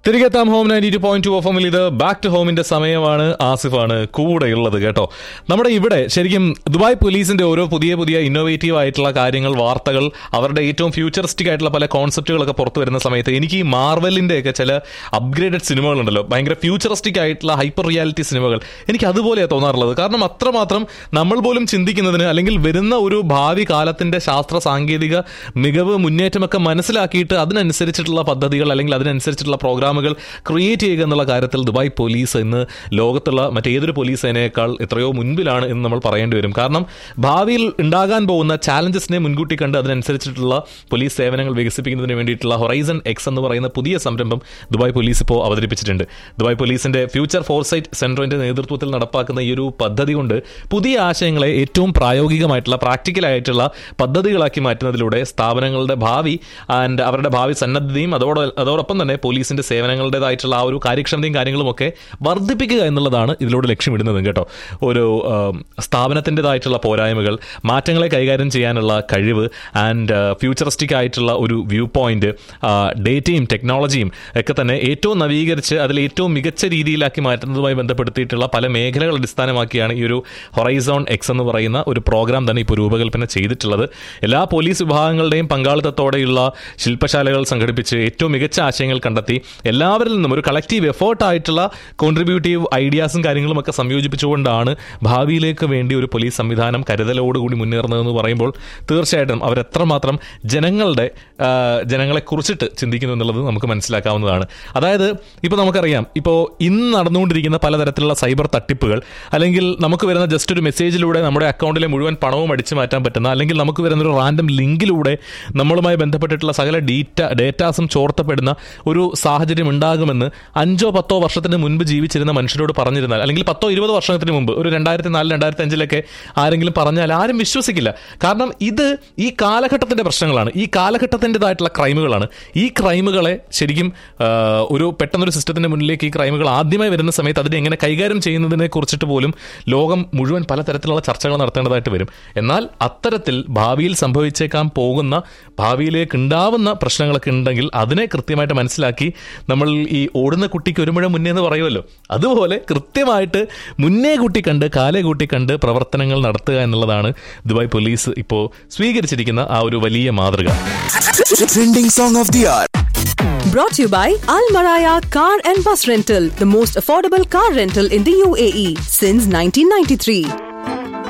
തിരികെ എത്താം home ninety two point two എഫമിൽ ഇത് ബാക്ക് ടു ഹോമിന്റെ സമയമാണ് ആസിഫാണ് കൂടെയുള്ളത് കേട്ടോ നമ്മുടെ ഇവിടെ ശരിക്കും ദുബായ് പോലീസിന്റെ ഓരോ പുതിയ പുതിയ ഇന്നോവേറ്റീവ് ആയിട്ടുള്ള കാര്യങ്ങൾ വാർത്തകൾ അവരുടെ ഏറ്റവും ഫ്യൂച്ചറിസ്റ്റിക് ആയിട്ടുള്ള പല കോൺസെപ്റ്റുകളൊക്കെ പുറത്തു വരുന്ന സമയത്ത് എനിക്ക് ഈ മാർവലിന്റെ ഒക്കെ ചില അപ്ഗ്രേഡഡ് സിനിമകളുണ്ടല്ലോ ഭയങ്കര ഫ്യൂച്ചറിസ്റ്റിക് ആയിട്ടുള്ള ഹൈപ്പർ റിയാലിറ്റി സിനിമകൾ എനിക്ക് അതുപോലെയാണ് തോന്നാറുള്ളത് കാരണം അത്രമാത്രം നമ്മൾ പോലും ചിന്തിക്കുന്നതിന് അല്ലെങ്കിൽ വരുന്ന ഒരു ഭാവി കാലത്തിന്റെ ശാസ്ത്ര സാങ്കേതിക മികവ് മുന്നേറ്റമൊക്കെ മനസ്സിലാക്കിയിട്ട് അതിനനുസരിച്ചിട്ടുള്ള പദ്ധതികൾ അല്ലെങ്കിൽ അതിനനുസരിച്ചിട്ടുള്ള പ്രോഗ്രാമുകൾ ക്രിയേറ്റ് ചെയ്യുക എന്നുള്ള കാര്യത്തിൽ ദുബായ് പോലീസ് ഇന്ന് ലോകത്തുള്ള മറ്റേതൊരു പോലീസ് സേനയേക്കാൾ എത്രയോ മുൻപിലാണ് എന്ന് നമ്മൾ പറയേണ്ടി വരും കാരണം ഭാവിയിൽ ഉണ്ടാകാൻ പോകുന്ന ചാലഞ്ചസിനെ മുൻകൂട്ടി കണ്ട് അതിനനുസരിച്ചിട്ടുള്ള പോലീസ് സേവനങ്ങൾ വികസിപ്പിക്കുന്നതിന് വേണ്ടിയിട്ടുള്ള ഹൊറൈസൺ എക്സ് എന്ന് പറയുന്ന പുതിയ സംരംഭം ദുബായ് പോലീസ് ഇപ്പോൾ അവതരിപ്പിച്ചിട്ടുണ്ട് ദുബായ് പോലീസിന്റെ ഫ്യൂച്ചർ ഫോർസൈറ്റ് സെന്ററിന്റെ നേതൃത്വത്തിൽ നടപ്പാക്കുന്ന ഈ ഒരു പദ്ധതി കൊണ്ട് പുതിയ ആശയങ്ങളെ ഏറ്റവും പ്രായോഗികമായിട്ടുള്ള പ്രാക്ടിക്കൽ ആയിട്ടുള്ള പദ്ധതികളാക്കി മാറ്റുന്നതിലൂടെ സ്ഥാപനങ്ങളുടെ ഭാവി ആൻഡ് അവരുടെ ഭാവി സന്നദ്ധതയും അതോടെ അതോടൊപ്പം തന്നെ പോലീസിന്റെ സേവനങ്ങളുടേതായിട്ടുള്ള ആ ഒരു കാര്യക്ഷമതയും കാര്യങ്ങളും ഒക്കെ വർദ്ധിപ്പിക്കുക എന്നുള്ളതാണ് ഇതിലൂടെ ലക്ഷ്യമിടുന്നത് കേട്ടോ ഒരു ആം, സ്ഥാപനത്തിൻ്റെതായിട്ടുള്ള പോരായ്മകൾ മാറ്റങ്ങളെ കൈകാര്യം ചെയ്യാനുള്ള കഴിവ് ആൻഡ് ഫ്യൂച്ചറിസ്റ്റിക് ആയിട്ടുള്ള ഒരു വ്യൂ പോയിന്റ് ഡേറ്റയും ടെക്നോളജിയും ഒക്കെ തന്നെ ഏറ്റവും നവീകരിച്ച് അതിൽ ഏറ്റവും മികച്ച രീതിയിലാക്കി മാറ്റുന്നതുമായി ബന്ധപ്പെടുത്തിയിട്ടുള്ള പല മേഖലകൾ അടിസ്ഥാനമാക്കിയാണ് ഈ ഒരു ഹൊറൈസോൺ എക്സ് എന്ന് പറയുന്ന ഒരു പ്രോഗ്രാം തന്നെ ഇപ്പോൾ രൂപകൽപ്പന ചെയ്തിട്ടുള്ളത് എല്ലാ പോലീസ് വിഭാഗങ്ങളുടെയും പങ്കാളിത്തത്തോടെയുള്ള ശില്പശാലകൾ സംഘടിപ്പിച്ച് ഏറ്റവും മികച്ച ആശയങ്ങൾ കണ്ടെത്തി എല്ലാവരിൽ നിന്നും ഒരു കളക്റ്റീവ് എഫേർട്ടായിട്ടുള്ള കോൺട്രിബ്യൂട്ടീവ് ഐഡിയാസും കാര്യങ്ങളും ഒക്കെ സംയോജിപ്പിച്ചുകൊണ്ടാണ് ഭാവിയിലേക്ക് വേണ്ടി ഒരു പോലീസ് സംവിധാനം കരുതലോടുകൂടി മുന്നേറുന്നതെന്ന് പറയുമ്പോൾ തീർച്ചയായിട്ടും അവരെത്രമാത്രം ജനങ്ങളുടെ ആ, ജനങ്ങളെ കുറിച്ചിട്ട് ചിന്തിക്കുന്നു എന്നുള്ളത് നമുക്ക് മനസ്സിലാക്കാവുന്നതാണ് അതായത് ഇപ്പോൾ നമുക്കറിയാം ഇപ്പോൾ ഇന്ന് നടന്നുകൊണ്ടിരിക്കുന്ന പലതരത്തിലുള്ള സൈബർ തട്ടിപ്പുകൾ അല്ലെങ്കിൽ നമുക്ക് വരുന്ന ജസ്റ്റ് ഒരു മെസ്സേജിലൂടെ നമ്മുടെ അക്കൗണ്ടിലെ മുഴുവൻ പണവും അടിച്ചു മാറ്റാൻ പറ്റുന്ന അല്ലെങ്കിൽ നമുക്ക് വരുന്ന ഒരു റാൻഡം ലിങ്കിലൂടെ നമ്മളുമായി ബന്ധപ്പെട്ടിട്ടുള്ള സകല ഡീറ്റ ഡേറ്റാസും ചോർത്തപ്പെടുന്ന ഒരു സാഹചര്യം ഉണ്ടാകുമെന്ന് അഞ്ചോ പത്തോ വർഷത്തിന് മുൻപ് ജീവിച്ചിരുന്ന മനുഷ്യരോട് പറഞ്ഞിരുന്നാൽ അല്ലെങ്കിൽ പത്തോ ഇരുപതോ വർഷത്തിന് മുമ്പ് ഒരു രണ്ടായിരത്തി നാല് രണ്ടായിരത്തി അഞ്ചിലൊക്കെ ആരെങ്കിലും പറഞ്ഞാൽ ആരും വിശ്വസിക്കില്ല കാരണം ഇത് ഈ കാലഘട്ടത്തിന്റെ പ്രശ്നങ്ങളാണ് ഈ കാലഘട്ടത്തിൻ്റെതായിട്ടുള്ള ക്രൈമുകളാണ് ഈ ക്രൈമുകളെ ശരിക്കും ആ, ഒരു പെട്ടെന്നൊരു സിസ്റ്റത്തിന്റെ മുന്നിലേക്ക് ഈ ക്രൈമുകൾ ആദ്യമായി വരുന്ന സമയത്ത് അതിനെ എങ്ങനെ കൈകാര്യം ചെയ്യുന്നതിനെ കുറിച്ചിട്ട് പോലും ലോകം മുഴുവൻ പലതരത്തിലുള്ള ചർച്ചകൾ നടത്തേണ്ടതായിട്ട് വരും എന്നാൽ അത്തരത്തിൽ ഭാവിയിൽ സംഭവിച്ചേക്കാൻ പോകുന്ന ഭാവിയിലേക്ക് ഉണ്ടാവുന്ന പ്രശ്നങ്ങളൊക്കെ ഉണ്ടെങ്കിൽ അതിനെ കൃത്യമായിട്ട് മനസ്സിലാക്കി നമ്മൾ ഈ ഓടുന്ന കുട്ടിക്ക് ഒരു മുഴ മുന്നേ എന്ന് പറയുമല്ലോ അതുപോലെ കൃത്യമായിട്ട് മുന്നേ കൂട്ടി കണ്ട് കാലേ കൂട്ടി കണ്ട് പ്രവർത്തനങ്ങൾ നടത്തുക എന്നുള്ളതാണ് ദുബായ് പോലീസ് ഇപ്പോൾ സ്വീകരിച്ചിരിക്കുന്ന ആ ഒരു വലിയ മാതൃക Trending song of the hour. Brought to you by Al Maraya Car and Bus Rental, the most affordable car rental in the UAE since 1993.